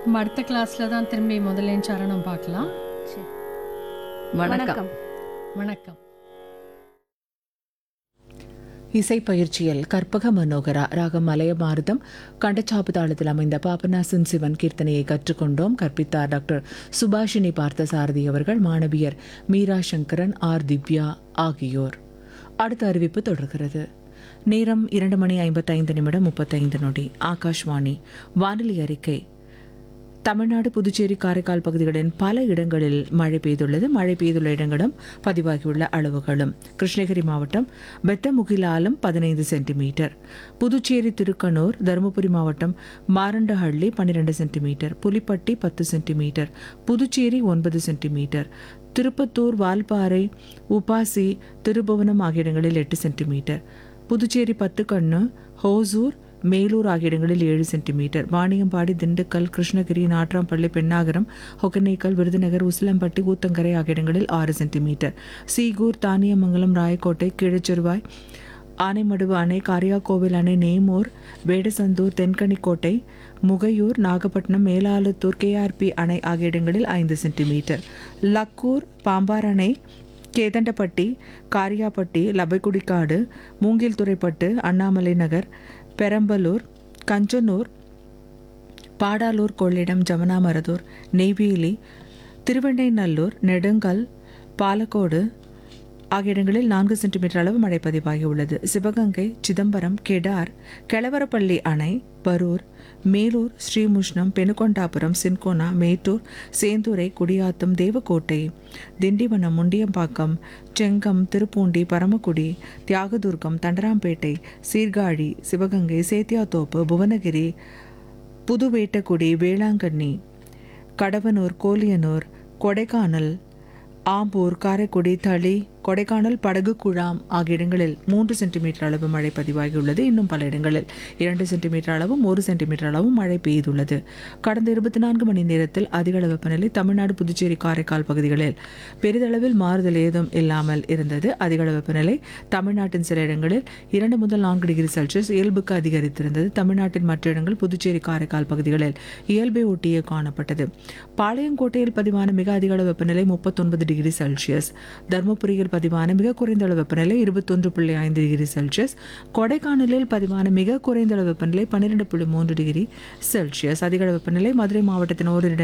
நம்ம அடுத்த கிளாஸ்ல தான் திரும்பி முதல்ல சரணம் பார்க்கலாம் வணக்கம் வணக்கம் இசை பயிற்சியில் கற்பக மனோகரா ராகம் மலையமாருதம் கண்டச்சாப்பு தாளத்தில் அமைந்த பாபநாசன் சிவன் கீர்த்தனையை கற்றுக்கொண்டோம் கற்பித்தார் டாக்டர் சுபாஷினி பார்த்தசாரதி அவர்கள் மாணவியர் மீரா சங்கரன் ஆர் திவ்யா ஆகியோர் அடுத்த அறிவிப்பு தொடர்கிறது நேரம் இரண்டு மணி ஐம்பத்தைந்து நிமிடம் முப்பத்தைந்து நொடி ஆகாஷ்வாணி வானிலை அறிக்கை தமிழ்நாடு புதுச்சேரி காரைக்கால் பகுதிகளின் பல இடங்களில் மழை பெய்துள்ளது மழை பெய்துள்ள இடங்களும் பதிவாகியுள்ள அளவுகளும் கிருஷ்ணகிரி மாவட்டம் பெத்தமுகிலாலம் பதினைந்து சென்டிமீட்டர் புதுச்சேரி திருக்கனூர் தருமபுரி மாவட்டம் மாரண்டஹள்ளி பன்னிரெண்டு சென்டிமீட்டர் புலிப்பட்டி பத்து சென்டிமீட்டர் புதுச்சேரி ஒன்பது சென்டிமீட்டர் திருப்பத்தூர் வால்பாறை உபாசி திருபுவனம் ஆகிய இடங்களில் எட்டு சென்டிமீட்டர் புதுச்சேரி பத்துக்கண்ணு ஹோசூர் மேலூர் ஆகிய இடங்களில் ஏழு சென்டிமீட்டர் வாணியம்பாடி திண்டுக்கல் கிருஷ்ணகிரி நாட்ராம்பள்ளி பெண்ணாகரம் ஒகனேக்கல் விருதுநகர் உசிலம்பட்டி ஊத்தங்கரை ஆகிய இடங்களில் ஆறு சென்டிமீட்டர் சீகூர் தானியமங்கலம் ராயக்கோட்டை கீழச்செருவாய் ஆனைமடுவு அணை காரியாக்கோவில் அணை நேமூர் வேடசந்தூர் தென்கனிக்கோட்டை முகையூர் நாகப்பட்டினம் மேலாலுத்தூர் கேஆர்பி அணை ஆகிய இடங்களில் ஐந்து சென்டிமீட்டர் லக்கூர் பாம்பார் அணை கேதண்டப்பட்டி காரியாப்பட்டி லபைக்குடிக்காடு மூங்கில்துறைப்பட்டு அண்ணாமலை நகர் பெரம்பலூர் கஞ்சனூர் பாடாலூர் கொள்ளிடம் ஜமனாமரதூர் நெய்வேலி திருவெண்ணைநல்லூர் நெடுங்கல் பாலக்கோடு ஆகிய இடங்களில் நான்கு சென்டிமீட்டர் அளவு மழை பதிவாகியுள்ளது சிவகங்கை சிதம்பரம் கெடார் கெளவரப்பள்ளி அணை பரூர் மேலூர் ஸ்ரீமுஷ்ணம் பெனுகொண்டாபுரம் சின்கோனா மேட்டூர் சேந்துரை குடியாத்தம் தேவக்கோட்டை திண்டிவனம் முண்டியம்பாக்கம் செங்கம் திருப்பூண்டி பரமக்குடி தியாகதுர்கம் தண்டராம்பேட்டை சீர்காழி சிவகங்கை சேத்தியாத்தோப்பு புவனகிரி புதுவேட்டக்குடி வேளாங்கண்ணி கடவனூர் கோலியனூர் கொடைக்கானல் ஆம்பூர் காரைக்குடி தளி கொடைக்கானல் படகு குழாம் ஆகிய இடங்களில் மூன்று சென்டிமீட்டர் அளவு மழை பதிவாகியுள்ளது இன்னும் பல இடங்களில் இரண்டு சென்டிமீட்டர் அளவும் ஒரு சென்டிமீட்டர் அளவும் மழை பெய்துள்ளது கடந்த இருபத்தி நான்கு மணி நேரத்தில் அதிகளவு வெப்பநிலை தமிழ்நாடு புதுச்சேரி காரைக்கால் பகுதிகளில் பெரிதளவில் மாறுதல் ஏதும் இல்லாமல் இருந்தது அதிகளவு வெப்பநிலை தமிழ்நாட்டின் சில இடங்களில் இரண்டு முதல் நான்கு டிகிரி செல்சியஸ் இயல்புக்கு அதிகரித்திருந்தது தமிழ்நாட்டின் மற்ற இடங்கள் புதுச்சேரி காரைக்கால் பகுதிகளில் இயல்பை ஒட்டியே காணப்பட்டது பாளையங்கோட்டையில் பதிவான மிக அதிக அளவு வெப்பநிலை முப்பத்தொன்பது டிகிரி செல்சியஸ் தருமபுரியில் பதிவான மிக குறைந்த அளவு வெப்பநிலை இருபத்தொன்று புள்ளி ஐந்து டிகிரி செல்சியஸ் கொடைக்கானலில் பதிவான மிக குறைந்த அளவு வெப்பநிலை பன்னிரெண்டு புள்ளி மூன்று டிகிரி செல்சியஸ் அதிக அளவு வெப்பநிலை மதுரை மாவட்டத்தின் ஓரிரு